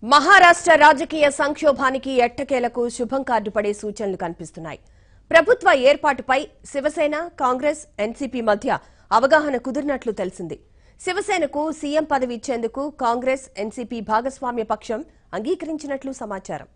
మహారాష్ట్ర రాజకీయ సంక్షోభానికి ఎట్టకేలకు శుభం కార్డు పడే సూచనలు కనిపిస్తున్నాయి ప్రభుత్వ ఏర్పాటుపై శివసేన కాంగ్రెస్ ఎన్సీపీ మధ్య అవగాహన కుదిరినట్లు తెలిసింది శివసేనకు సీఎం పదవి ఇచ్చేందుకు కాంగ్రెస్ ఎన్సీపీ భాగస్వామ్య పక్షం అంగీకరించినట్లు సమాచారం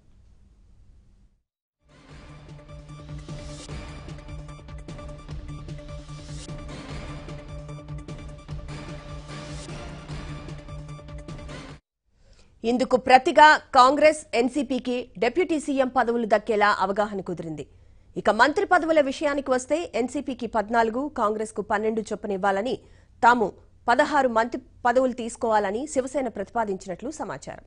ఇందుకు ప్రతిగా కాంగ్రెస్ ఎన్సీపీకి డిప్యూటీ సీఎం పదవులు దక్కేలా అవగాహన కుదిరింది ఇక మంత్రి పదవుల విషయానికి వస్తే ఎన్సీపీకి పద్నాలుగు కాంగ్రెస్ కు పన్నెండు చొప్పున ఇవ్వాలని తాము పదహారు మంత్రి పదవులు తీసుకోవాలని శివసేన ప్రతిపాదించినట్లు సమాచారం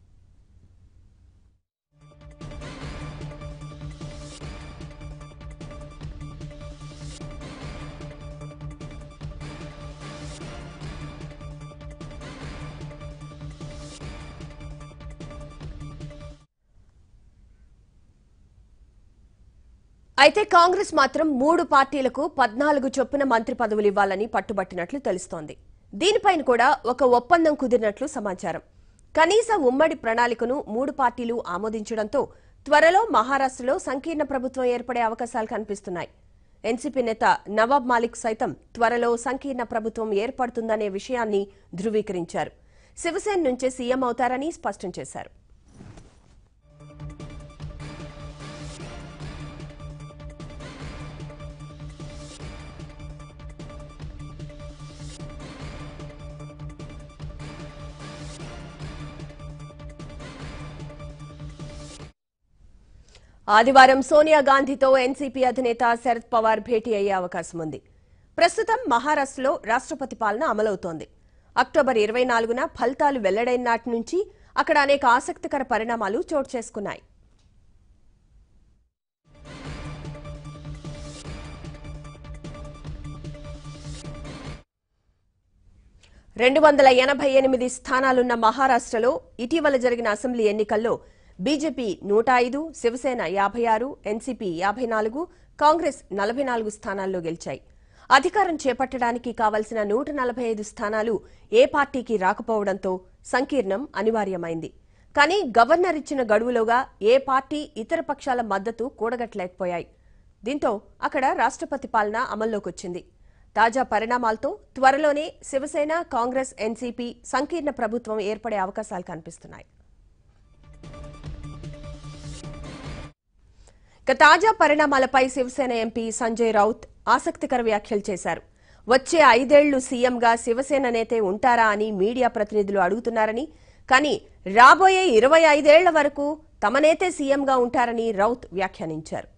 అయితే కాంగ్రెస్ మాత్రం మూడు పార్టీలకు పద్నాలుగు చొప్పున మంత్రి పదవులు ఇవ్వాలని పట్టుబట్టినట్లు తెలుస్తోంది దీనిపైన కూడా ఒక ఒప్పందం కుదిరినట్లు సమాచారం కనీస ఉమ్మడి ప్రణాళికను మూడు పార్టీలు ఆమోదించడంతో త్వరలో మహారాష్ట్రలో సంకీర్ణ ప్రభుత్వం ఏర్పడే అవకాశాలు కనిపిస్తున్నాయి ఎన్సీపీ నేత నవాబ్ మాలిక్ సైతం త్వరలో సంకీర్ణ ప్రభుత్వం ఏర్పడుతుందనే విషయాన్ని ధృవీకరించారు శివసేన నుంచే సీఎం అవుతారని స్పష్టం చేశారు ఆదివారం సోనియా గాంధీతో ఎన్సీపీ అధినేత శరద్ పవార్ భేటీ అయ్యే అవకాశం ఉంది ప్రస్తుతం మహారాష్ట్రలో రాష్ట్రపతి పాలన అమలవుతోంది అక్టోబర్ ఇరవై నాలుగున ఫలితాలు వెల్లడైన నాటి నుంచి అక్కడ అనేక ఆసక్తికర పరిణామాలు చోటు చేసుకున్నాయి రెండు వందల ఎనభై ఎనిమిది స్థానాలున్న మహారాష్ట్రలో ఇటీవల జరిగిన అసెంబ్లీ ఎన్నికల్లో బీజేపీ నూట ఐదు శివసేన యాభై ఆరు ఎన్సీపీ యాభై నాలుగు కాంగ్రెస్ నలభై నాలుగు స్థానాల్లో గెలిచాయి అధికారం చేపట్టడానికి కావలసిన నూట నలభై ఐదు స్థానాలు ఏ పార్టీకి రాకపోవడంతో సంకీర్ణం అనివార్యమైంది కానీ గవర్నర్ ఇచ్చిన గడువులోగా ఏ పార్టీ ఇతర పక్షాల మద్దతు కూడగట్టలేకపోయాయి దీంతో అక్కడ రాష్ట్రపతి పాలన అమల్లోకొచ్చింది తాజా పరిణామాలతో త్వరలోనే శివసేన కాంగ్రెస్ ఎన్సీపీ సంకీర్ణ ప్రభుత్వం ఏర్పడే అవకాశాలు కనిపిస్తున్నాయి ఇక తాజా పరిణామాలపై శివసేన ఎంపీ సంజయ్ రౌత్ ఆసక్తికర వ్యాఖ్యలు చేశారు వచ్చే ఐదేళ్లు సీఎంగా శివసేన నేతే ఉంటారా అని మీడియా ప్రతినిధులు అడుగుతున్నారని కానీ రాబోయే ఇరవై ఐదేళ్ల వరకు తమ నేతే సీఎంగా ఉంటారని రౌత్ వ్యాఖ్యానించారు